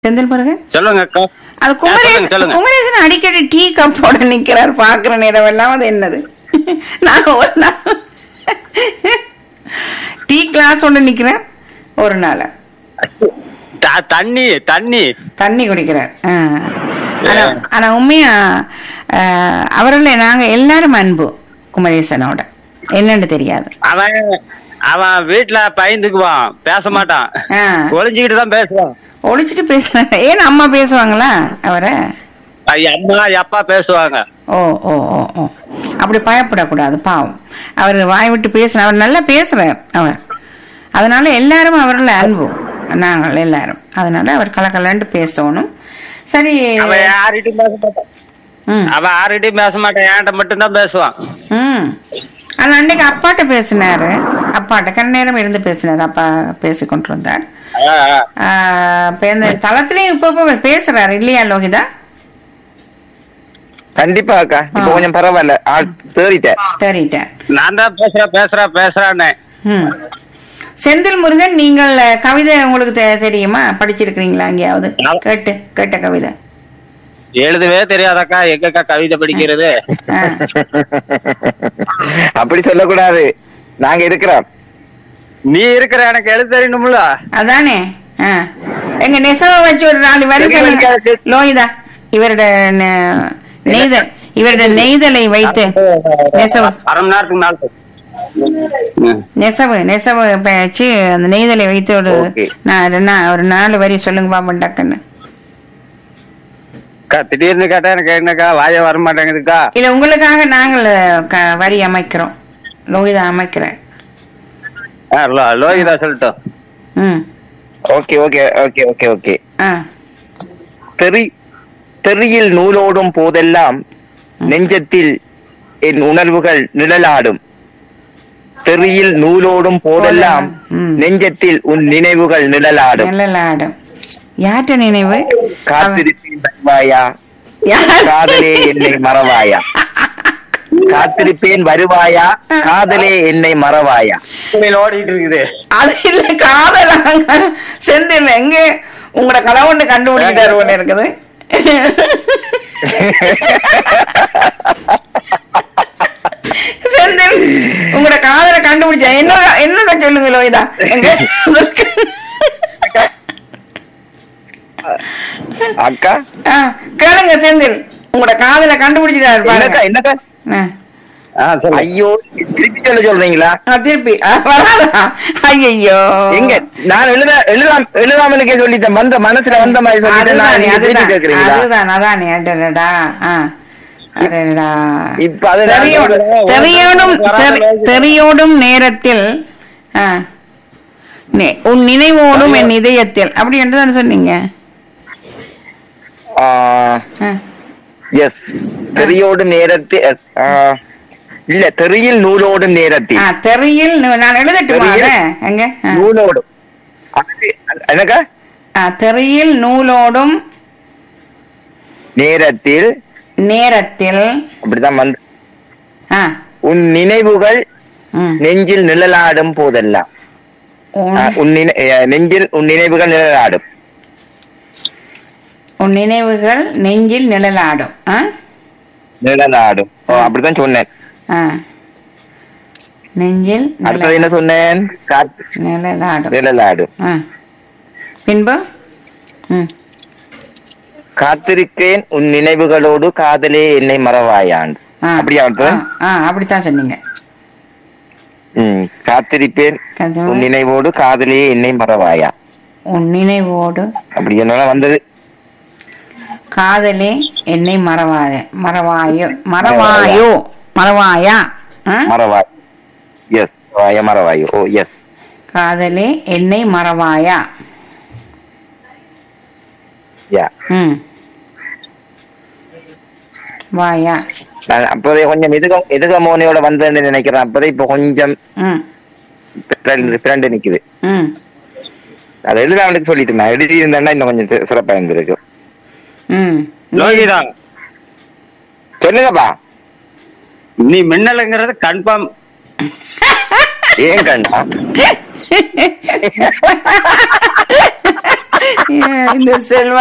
செந்தில் முருகன் சொல்லுங்க அக்கா அது சொல்லுங்க, குமரேசன் சொல்லுங்க. குமரேசன் அடிக்கடி டீ கப்போட நிக்கிறார் பாக்குற நேரம் எல்லாம் அது என்னது நான் ஒரு நாள் டீ கிளாஸ் ஒன்று நிக்கிறேன் ஒரு நாள் த- தண்ணி தண்ணி தண்ணி குடிக்கிறார் ஆ. ஆனா ஆனா உண்மையா அவரில் நாங்க எல்லாரும் அன்பு குமரேசனோட என்னன்னு தெரியாது அவன் அவன் வீட்டுல பயந்துக்குவான் பேச மாட்டான் ஆ. ஒளிஞ்சுக்கிட்டு தான் பேசுவான் ஒழிச்சிட்டு பேசுறாங்க ஏன் அம்மா பேசுவாங்களா அவரை ஐய, அம்மா அப்பா பேசுவாங்க ஓ ஓ ஓ ஓ அப்படி பயப்படக்கூடாது பாவம் அவர் வாய் விட்டு பேசுன அவர் நல்லா பேசுறார் அவர் அதனால எல்லாரும் அவரில் அன்பு நாங்கள் எல்லாரும் அதனால அவர் கலக்கலன்ட்டு பேசணும் சரி அவன் யார்கிட்டயும் பேச மாட்டான் ம் அவன் யார்கிட்டயும் பேச மாட்டான் என்கிட்ட மட்டும்தான் பேசுவான் ம் ஆனா அன்னைக்கு அப்பாட்ட பேசினாரு அப்பாட்ட கண் நேரம் இருந்து பேசினாரு அப்பா பேசி கொண்டு வந்தார் ஆ, ஆ. ஆஹ் இப்ப இந்த தளத்திலயும் இப்ப இப்ப பேசுறாரு இல்லையா லோகிதா கண்டிப்பா அக்கா இப்ப கொஞ்சம் பரவாயில்ல ஆள் தேறிட்டேன் தெரியிட்டேன் நான் தான் பேசுறேன் பேசுறேன் பேசுறான்னு ம் செந்தில் முருகன் நீங்கள் அஹ், கவிதை உங்களுக்கு தெ- தெரியுமா படிச்சிருக்கிறீங்களா எங்கேயாவது நான்- கேட்டு கேட்ட கவிதை எழுதவே தெரியாதக்கா எங்கக்கா கவிதை படிக்கிறது ஆ. அப்படி சொல்லக்கூடாது நாங்க இருக்கிறோம் நீ இருக்கிற எனக்கு எழுத தெரியணும்ல அதானே ஆ. எங்க நெசவை வச்சு ஒரு நாலு வரி எங்க சொல்லுங்க இருக்காரு? லோகிதா இவரோட நெ- நெய்தல் இவரோட நெய்தலை வைத்து நெசவு அரை மணி நேரத்துக்கு நாள் நெசவு நெசவு வச்சு அந்த நெய்தலை வைத்து ஒரு Okay. நான் ரெண்டா- ஒரு நாலு வரி சொல்லுங்க பாப்போம் டக்குன்னு அக்கா திடீர்னு கேட்டா எனக்கு என்னக்கா வாய வர மாட்டேங்குதுக்கா இல்ல உங்களுக்காக நாங்கள் க- வரி அமைக்கிறோம் லோகிதா அமைக்கிறேன் ஆ, லோ- லோகிதா சொல்லட்டும் ம் okay okay okay okay okay ஆ தெரி தெறியில் நூலோடும் போதெல்லாம் நெஞ்சத்தில் என் உணர்வுகள் நிழலாடும் தெறியில் நூலோடும் போதெல்லாம் ம். நெஞ்சத்தில் உன் நினைவுகள் நிழலாடும் நிழலாடும் யார்கிட்ட நினைவு காத்திருப்பேன் வருவாயா யார்? காதலே என்னை மறவாயா காத்திருப்பேன் வருவாயா காதலே என்னை மறவாயா புள்ளையில ஓடிட்டு இருக்குது அது இல்ல காதலாங்க செந்தில் எங்க உங்களோட கலவண்டு கண்டுபிடிச்சிட்டாரு போல இருக்குது செந்தில் உங்களோட காதலை கண்டுபிடிச்சா என்னோட என்னோட சொல்லுங்க லோகிதா எங்க அக்கா ஆ, கேளுங்க செந்தில் உங்களோட காதலை கண்டுபிடிச்சிட்டாரு என்னக்கா பாருங்க என்னக்கா ஆ. ஆ, சொல்லு. ஐயோ திருப்பி சொல்ல சொல்றீங்களா ஆ, திருப்பி ஆ, வராதா ஐயோ எங்க நான் எழுத எழுதாம எழுதாமலுக்கே சொல்லிட்டேன் வந்த மனசுல வந்த மாதிரி சொல்லிட்டேன் நான் அதுதானே நீங்க திருப்பி அதுதான் கேக்குறீங்களா அதுதான் அதானே அடடடா ஆ அடடடா இப்ப அது நான் தெரியோடும் சொல்றேன். தெரியோடும் தெரி- தெரியோடும் நேரத்தில் ஆ, நே- உன் நினைவோடும் என் இதயத்தில் அப்படி என்று தானே சொன்னீங்க ஆ, எஸ் தெரியோடும் நேரத்தில் ஆ, இல்ல தெரியில் நூலோடும் நேரத்தில் ஆ, தெரியில் நு- நான் எழுதட்டுமா தெரியில் அதை? எங்க ஆ. நூலோடும் அது- என்னக்கா ஆ, தெரியில் நூலோடும் நேரத்தில் நேரத்தில் அப்படிதான் வந்து ஆ, உன் நினைவுகள் ம். நெஞ்சில் நிழலாடும் போதெல்லாம் உன் ஆ, உன் நினை- அஹ், நெஞ்சில் உன் நினைவுகள் நிழலாடும் உன் நினைவுகள் நெஞ்சில் நிழலாடும் ஆ நிழலாடும் ஓ, அப்படிதான் சொன்னேன் ஆ. நெஞ்சில் அடுத்தது என்ன சொன்னேன் காத்து நிழலாடும் நிழலாடும் ஆ. பின்பு ம். காத்திருக்கேன் உன் நினைவுகளோடு காதலே என்னை மறவாயான் ஆ. அப்படியா ஆ, ஆ, அப்படித்தான் சொன்னீங்க ம் காத்திருப்பேன் கதவு- உன் நினைவோடு காதலே என்னை மறவாயா உன் நினைவோடு அப்படி என்ன வந்தது காதலே என்னை மறவாத மறவாயோ மறவாயோ மறவாயா ஆ? மறவாய் எஸ் வாய மறவாயோ ஓ எஸ் காதலே என்னை மறவாயா யா ம் வாயா நான் அப்போதே கொஞ்சம் எதுக எதுக மோனையோட வந்தேன்னு நினைக்கிறேன் அப்போதே இப்போ கொஞ்சம் ம் ஃப்ரெண்டு நிக்குது ம் அதை எழுதாமலுக்கு சொல்லிட்டு நான் எழுதி இருந்தேன்னா இன்னும் கொஞ்சம் சி- சிறப்பா இருந்திருக்கு ம் லோகிதா சொல்லுங்கப்பா நீ மின்னலுங்கிறது கன்ஃபார்ம் ஏன் கண்டா ஏன் இந்த செல்வா